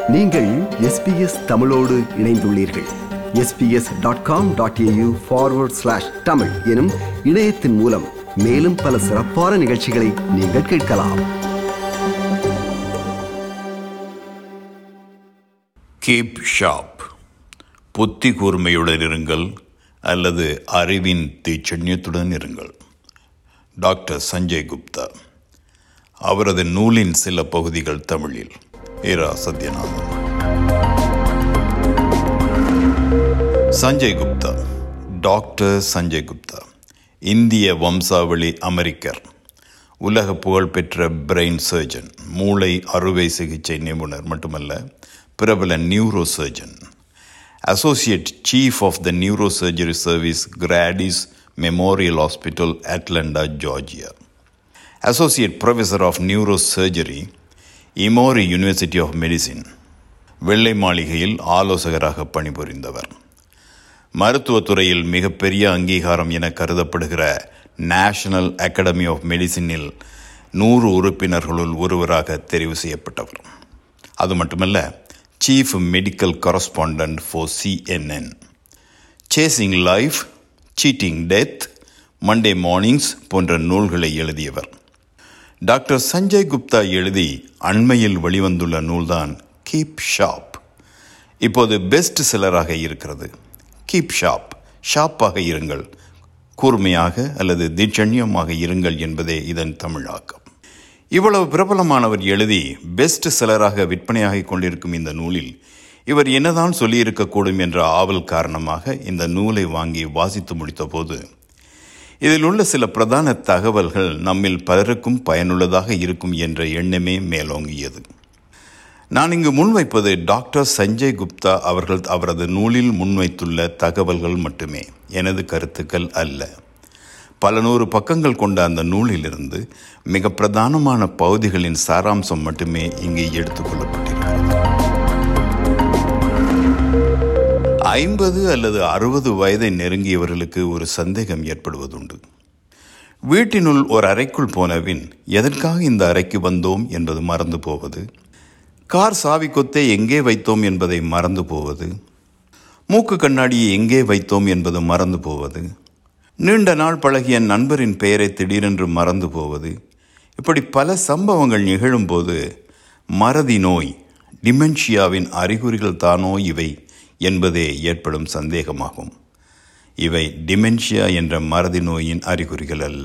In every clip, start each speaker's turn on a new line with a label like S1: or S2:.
S1: நீங்கள் எஸ்பிஎஸ் தமிழோடு இணைந்துள்ளீர்கள் SBS dot com dot AU forward slash Tamil எனும் இணையத்தின் மூலம் மேலும் பல சிறப்பான நிகழ்ச்சிகளை நீங்கள் கேட்கலாம்
S2: கீப் ஷாப் புத்தி கூர்மையுடன் இருங்கள் அல்லது அறிவின் தீச்சண்யத்துடன் இருங்கள் டாக்டர் சஞ்சய் குப்தா அவரது நூலின் சில பகுதிகள் தமிழில் இரா சத்யநாதன் சஞ்சய் குப்தா டாக்டர் சஞ்சய் குப்தா இந்திய வம்சாவளி அமெரிக்கர் உலக புகழ்பெற்ற பிரெயின் சர்ஜன் மூளை அறுவை சிகிச்சை நிபுணர் மட்டுமல்ல பிரபல neurosurgeon associate chief of the neurosurgery service Grady's memorial hospital Atlanta Georgia associate professor of neurosurgery Emory university of medicine வெள்ளை மாளிகையில் ஆலோசகராக பணிபுரிந்தவர் மருத்துவத்துறையில் மிகப்பெரிய அங்கீகாரம் என கருதப்படுகிற நேஷனல் அகாடமி ஆஃப் மெடிசினில் நூறு உறுப்பினர்களுள் ஒருவராக தெரிவு செய்யப்பட்டவர் அது மட்டுமல்ல chief medical correspondent for CNN chasing life cheating death Monday mornings போன்ற நூல்களை எழுதியவர் டாக்டர் சஞ்சய் குப்தா எழுதி அண்மையில் வெளிவந்துள்ள நூல்தான் கீப் ஷாப் இப்போது பெஸ்ட் செல்லராக இருக்கிறது கீப் ஷாப் ஷாப்பாக இருங்கள் கூர்மையாக அல்லது திட்சண்யமாக இருங்கள் என்பதே இதன் தமிழாக்கம் இவ்வளவு பிரபலமானவர் எழுதி பெஸ்ட் செலராக விற்பனையாகிக் கொண்டிருக்கும் இந்த நூலில் இவர் என்னதான் சொல்லியிருக்கக்கூடும் என்ற ஆவல் காரணமாக இந்த நூலை வாங்கி வாசித்து முடித்தபோது இதில் உள்ள சில பிரதான தகவல்கள் நம்மில் பலருக்கும் பயனுள்ளதாக இருக்கும் என்ற எண்ணமே மேலோங்கியது நான் இங்கு முன்வைப்பது டாக்டர் சஞ்சய் குப்தா அவர்கள் அவரது நூலில் முன்வைத்துள்ள தகவல்கள் மட்டுமே எனது கருத்துக்கள் அல்ல பல நூறு பக்கங்கள் கொண்ட அந்த நூலிலிருந்து மிக பிரதானமான பகுதிகளின் சாராம்சம் மட்டுமே இங்கே எடுத்துக்கொள்ளப்பட்டிருக்கிறது ஐம்பது அல்லது அறுபது வயதை நெருங்கியவர்களுக்கு ஒரு சந்தேகம் ஏற்படுவதுண்டு வீட்டினுள் ஒரு அறைக்குள் போனவின் எதற்காக இந்த அறைக்கு வந்தோம் என்பது மறந்து போவது கார் சாவி கொத்தை எங்கே வைத்தோம் என்பதை மறந்து போவது மூக்கு கண்ணாடியை எங்கே வைத்தோம் என்பது மறந்து போவது நீண்ட நாள் பழகிய நண்பரின் பெயரை திடீரென்று மறந்து போவது இப்படி பல சம்பவங்கள் நிகழும்போது மறதி நோய் டிமென்ஷியாவின் அறிகுறிகள் தானோ இவை என்பதே ஏற்படும் சந்தேகமாகும் இவை டிமென்ஷியா என்ற மறதி நோயின் அறிகுறிகள் அல்ல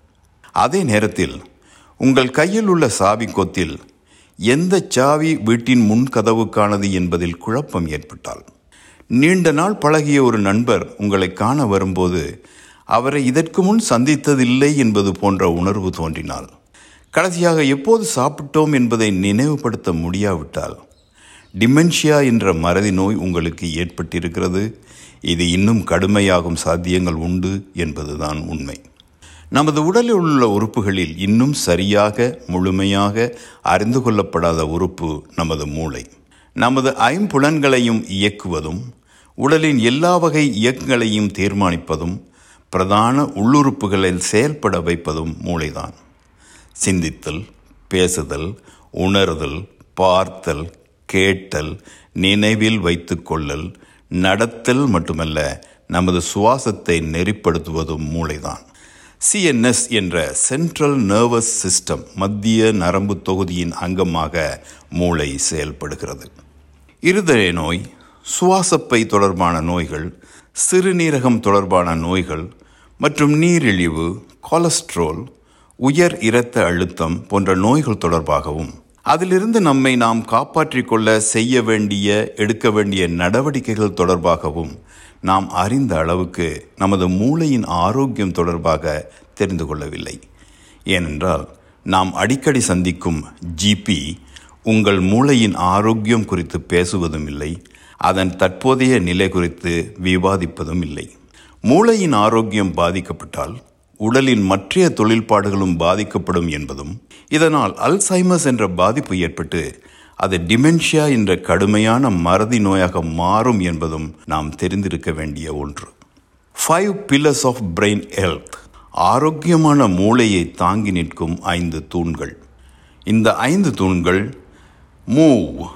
S2: அதே நேரத்தில் உங்கள் கையில் உள்ள சாவி கொத்தில் எந்த சாவி வீட்டின் முன் கதவுக்கானது என்பதில் குழப்பம் ஏற்பட்டால் நீண்ட நாள் பழகிய ஒரு நண்பர் உங்களை காண வரும்போது அவரை இதற்கு முன் சந்தித்ததில்லை என்பது போன்ற உணர்வு தோன்றினால் கடைசியாக எப்போது சாப்பிட்டோம் என்பதை நினைவுபடுத்த முடியாவிட்டால் டிமென்ஷியா என்ற மறதி நோய் உங்களுக்கு ஏற்பட்டிருக்கிறது இது இன்னும் கடுமையாகும் சாத்தியங்கள் உண்டு என்பதுதான் உண்மை நமது உடலில் உள்ள உறுப்புகளில் இன்னும் சரியாக முழுமையாக அறிந்து கொள்ளப்படாத உறுப்பு நமது மூளை நமது ஐம்புலன்களையும் இயக்குவதும் உடலின் எல்லா வகை இயக்கங்களையும் தீர்மானிப்பதும் பிரதான உள்ளுறுப்புகளில் செயல்பட வைப்பதும் மூளைதான் சிந்தித்தல் பேசுதல் உணர்தல் பார்த்தல் கேட்டல் நினைவில் வைத்துக்கொள்ளல் நடத்தல் மட்டுமல்ல நமது சுவாசத்தை நெறிப்படுத்துவதும் மூளைதான் சிஎன்எஸ் என்ற சென்ட்ரல் நர்வஸ் சிஸ்டம் மத்திய நரம்பு தொகுதியின் அங்கமாக மூளை செயல்படுகிறது இருதய நோய் சுவாசப்பை தொடர்பான நோய்கள் சிறுநீரகம் தொடர்பான நோய்கள் மற்றும் நீரிழிவு கொலஸ்ட்ரோல் உயர் இரத்த அழுத்தம் போன்ற நோய்கள் தொடர்பாகவும் அதிலிருந்து நம்மை நாம் காப்பாற்றிக் கொள்ள செய்ய வேண்டிய எடுக்க வேண்டிய நடவடிக்கைகள் தொடர்பாகவும் நாம் அறிந்த அளவுக்கு நமது மூளையின் ஆரோக்கியம் தொடர்பாக தெரிந்து கொள்ளவில்லை ஏனென்றால் நாம் அடிக்கடி சந்திக்கும் ஜிபி உங்கள் மூளையின் ஆரோக்கியம் குறித்து பேசுவதும் இல்லை அதன் தற்போதைய நிலை குறித்து விவாதிப்பதும் இல்லை மூளையின் ஆரோக்கியம் பாதிக்கப்பட்டால் உடலின் மற்றைய தொழில்பாடுகளும் பாதிக்கப்படும் என்பதும் இதனால் அல்சைமஸ் என்ற பாதிப்பு ஏற்பட்டு அது டிமென்ஷியா என்ற கடுமையான மறதி நோயாக மாறும் என்பதும் நாம் தெரிந்திருக்க வேண்டிய ஒன்று five pillars of brain health ஆரோக்கியமான மூளையை தாங்கி நிற்கும் ஐந்து தூண்கள் இந்த ஐந்து தூண்கள் move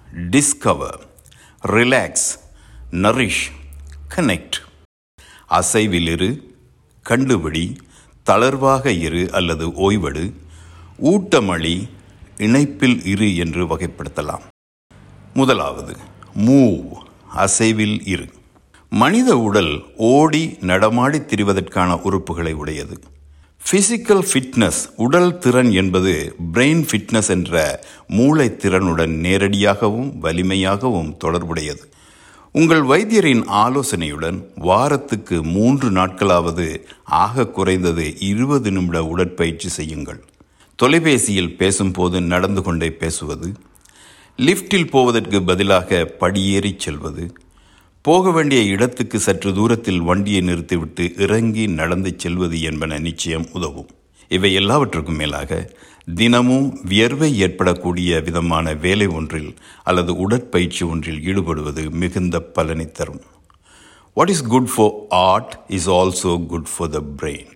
S2: discover relax nourish connect அசைவில் இரு கண்டுபிடி தளர்வாக இரு அல்லது ஓய்வெடு ஊட்டமளி இணைப்பில் இரு என்று வகைப்படுத்தலாம் முதலாவது மூவ் அசைவில் இரு மனித உடல் ஓடி நடமாடி திரிவதற்கான உறுப்புகளை உடையது பிசிக்கல் ஃபிட்னஸ் உடல் திறன் என்பது பிரெயின் ஃபிட்னஸ் என்ற மூளை திறனுடன் நேரடியாகவும் வலிமையாகவும் தொடர்புடையது உங்கள் வைத்தியரின் ஆலோசனையுடன் வாரத்துக்கு மூன்று நாட்களாவது ஆக குறைந்தது இருபது நிமிட உடற்பயிற்சி செய்யுங்கள் தொலைபேசியில் பேசும்போது நடந்து கொண்டே பேசுவது லிஃப்டில் போவதற்கு பதிலாக படியேறி செல்வது போக வேண்டிய இடத்துக்கு சற்று தூரத்தில் வண்டியை நிறுத்திவிட்டு இறங்கி நடந்து செல்வது என்பன நிச்சயம் உதவும் இவை எல்லாவற்றுக்கும் மேலாக தினமும் வியர்வை ஏற்படக்கூடிய விதமான வேலை ஒன்றில் அல்லது உடற்பயிற்சி ஒன்றில் ஈடுபடுவது மிகுந்த பலனை தரும் what is good for heart is also good for the brain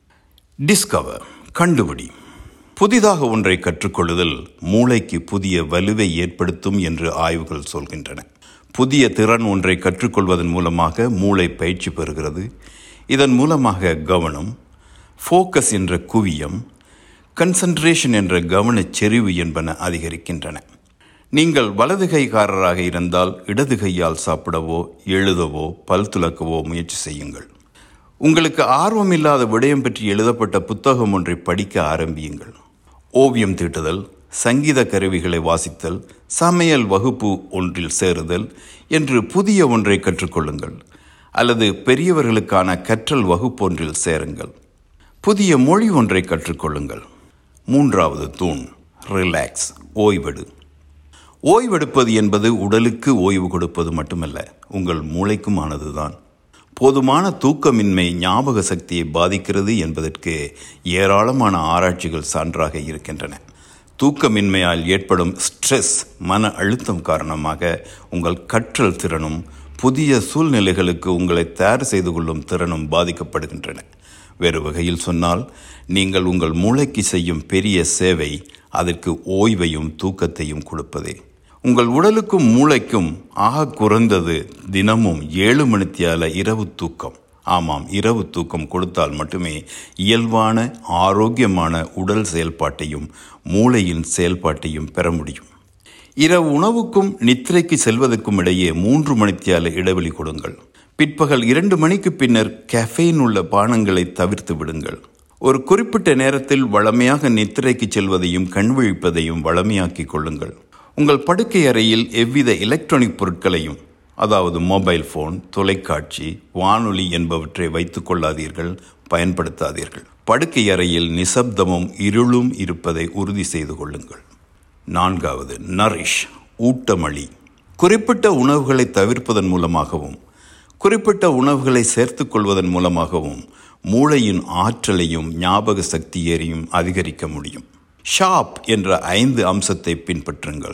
S2: discover கண்டுபிடி புதிதாக ஒன்றை கற்றுக்கொள்ளுதல் மூளைக்கு புதிய வலுவை ஏற்படுத்தும் என்று ஆய்வுகள் சொல்கின்றன புதிய திறன் ஒன்றை கற்றுக்கொள்வதன் மூலமாக மூளை பயிற்சி பெறுகிறது இதன் மூலமாக கவனம் ஃபோக்கஸ் என்ற குவியம் கன்சன்ட்ரேஷன் என்ற கவனச் செறிவு என்பன அதிகரிக்கின்றன நீங்கள் வலது கைக்காரராக இருந்தால் இடது கையால் சாப்பிடவோ எழுதவோ பல் துலக்கவோ முயற்சி செய்யுங்கள் உங்களுக்கு ஆர்வமில்லாத விடயம் பற்றி எழுதப்பட்ட புத்தகம் ஒன்றை படிக்க ஆரம்பியுங்கள் ஓவியம் தீட்டுதல் சங்கீத கருவிகளை வாசித்தல் சமையல் வகுப்பு ஒன்றில் சேருதல் என்று புதிய ஒன்றை கற்றுக்கொள்ளுங்கள் அல்லது பெரியவர்களுக்கான கற்றல் வகுப்பொன்றில் சேருங்கள் புதிய மொழி ஒன்றை கற்றுக்கொள்ளுங்கள் மூன்றாவது தூண் ரிலாக்ஸ் ஓய்வெடு ஓய்வெடுப்பது என்பது உடலுக்கு ஓய்வு கொடுப்பது மட்டுமல்ல உங்கள் மூளைக்குமானதுதான் போதுமான தூக்கமின்மை ஞாபக சக்தியை பாதிக்கிறது என்பதற்கு ஏராளமான ஆராய்ச்சிகள் சான்றாக இருக்கின்றன தூக்கமின்மையால் ஏற்படும் ஸ்ட்ரெஸ் மன அழுத்தம் காரணமாக உங்கள் கற்றல் திறனும் புதிய சூழ்நிலைகளுக்கு உங்களை தயார் செய்து கொள்ளும் திறனும் பாதிக்கப்படுகின்றன வேறு வகையில் சொன்னால் நீங்கள் உங்கள் மூளைக்கு செய்யும் பெரிய சேவை அதற்கு ஓய்வையும் தூக்கத்தையும் கொடுப்பதே உங்கள் உடலுக்கும் மூளைக்கும் ஆக குறைந்தது தினமும் ஏழு மணித்தியால இரவு தூக்கம் ஆமாம் இரவு தூக்கம் கொடுத்தால் மட்டுமே இயல்பான ஆரோக்கியமான உடல் செயல்பாட்டையும் மூளையின் செயல்பாட்டையும் பெற முடியும் இரவு உணவுக்கும் நித்திரைக்கு செல்வதற்கும் இடையே மூன்று மணித்தியால இடைவெளி கொடுங்கள் பிற்பகல் இரண்டு மணிக்கு பின்னர் கெஃபைன் உள்ள பானங்களை தவிர்த்து விடுங்கள் ஒரு குறிப்பிட்ட நேரத்தில் வளமையாக நித்திரைக்கு செல்வதையும் கண் விழிப்பதையும் வளமையாக்கிக் கொள்ளுங்கள் உங்கள் படுக்கை அறையில் எவ்வித எலக்ட்ரானிக் பொருட்களையும் அதாவது மொபைல் ஃபோன் தொலைக்காட்சி வானொலி என்பவற்றை வைத்துக் கொள்ளாதீர்கள் பயன்படுத்தாதீர்கள் படுக்கை அறையில் நிசப்தமும் இருளும் இருப்பதை உறுதி செய்து கொள்ளுங்கள் நான்காவது நரிஷ் ஊட்டமளி குறிப்பிட்ட உணவுகளை தவிர்ப்பதன் மூலமாகவும் குறிப்பிட்ட உணவுகளை சேர்த்துக் கொள்வதன் மூலமாகவும் மூளையின் ஆற்றலையும் ஞாபக சக்தியையும் அதிகரிக்க முடியும் ஷாப் என்ற ஐந்து அம்சத்தை பின்பற்றுங்கள்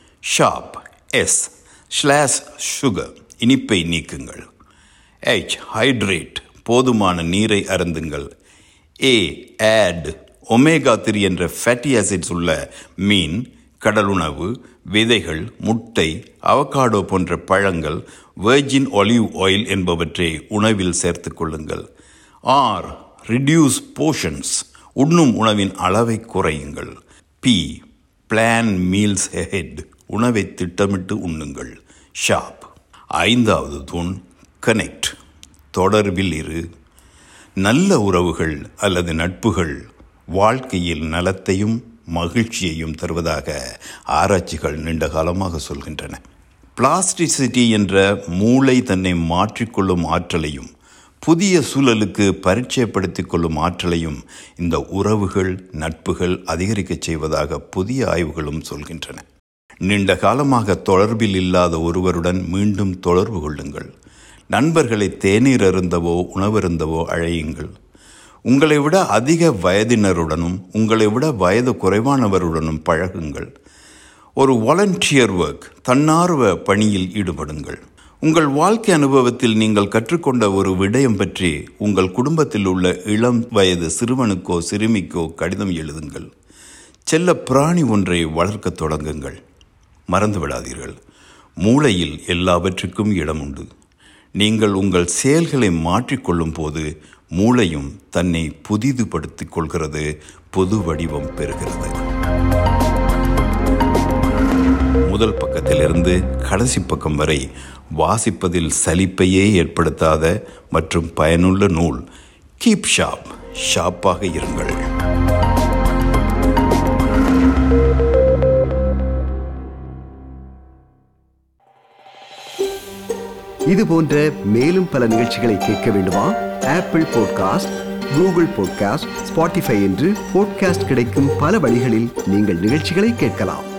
S2: ஷாப் எஸ் ஸ்லாஷ் சுகர் இனிப்பை நீக்குங்கள் எச் ஹைட்ரேட் போதுமான நீரை அருந்துங்கள் ஏ ஆட் ஒமேகா த்ரீ என்ற ஃபேட்டி ஆசிட்ஸ் உள்ள மீன் கடலுணவு விதைகள் முட்டை அவகாடோ போன்ற பழங்கள் வெர்ஜின் ஒலிவ் ஆயில் என்பவற்றை உணவில் சேர்த்துக் கொள்ளுங்கள் ஆர் ரிடியூஸ் போர்ஷன்ஸ் உண்ணும் உணவின் அளவை குறையுங்கள் பி பிளான் மீல்ஸ் ஹெட் உணவை திட்டமிட்டு உண்ணுங்கள் ஷாப் ஐந்தாவது தூண் கனெக்ட் தொடர்பில் இரு நல்ல உறவுகள் அல்லது நட்புகள் வாழ்க்கையில் நலத்தையும் மகிழ்ச்சியையும் தருவதாக ஆராய்ச்சிகள் நீண்ட காலமாக சொல்கின்றன பிளாஸ்டிசிட்டி என்ற மூளை தன்னை மாற்றிக்கொள்ளும் ஆற்றலையும் புதிய சூழலுக்கு பரிச்சயப்படுத்திக் கொள்ளும் ஆற்றலையும் இந்த உறவுகள் நட்புகள் அதிகரிக்கச் செய்வதாக புதிய ஆய்வுகளும் சொல்கின்றன நீண்ட காலமாக தொடர்பில் இல்லாத ஒருவருடன் மீண்டும் தொடர்பு கொள்ளுங்கள் நண்பர்களை தேநீர் அருந்தவோ உணவருந்தவோ அழையுங்கள் உங்களை விட அதிக வயதினருடனும் உங்களை விட வயது குறைவானவருடனும் பழகுங்கள் ஒரு வாலண்டியர் ஒர்க் தன்னார்வ பணியில் ஈடுபடுங்கள் உங்கள் வாழ்க்கை அனுபவத்தில் நீங்கள் கற்றுக்கொண்ட ஒரு விடயம் பற்றி உங்கள் குடும்பத்தில் உள்ள இளம் வயது சிறுவனுக்கோ சிறுமிக்கோ கடிதம் எழுதுங்கள் செல்ல பிராணி ஒன்றை வளர்க்கத் தொடங்குங்கள் மறந்து விடாதீர்கள் மூளையில் எல்லாவற்றுக்கும் இடம் உண்டு நீங்கள் உங்கள் செயல்களை மாற்றிக்கொள்ளும் போது மூளையும் தன்னை புதிதுபடுத்திக் கொள்கிறது பொது வடிவம் பெறுகிறது முதல் பக்கத்திலிருந்து கடைசி பக்கம் வரை வாசிப்பதில் சலிப்பையே ஏற்படுத்தாத மற்றும் பயனுள்ள நூல் கீப் ஷாப் ஷாப்பாக இருங்கள்
S1: இது போன்ற மேலும் பல நிகழ்ச்சிகளை கேட்க வேண்டுமா Apple podcast Google podcast Spotify என்று பாட்காஸ்ட் கிடைக்கும் பல வழிகளில் நீங்கள் நிகழ்ச்சிகளை கேட்கலாம்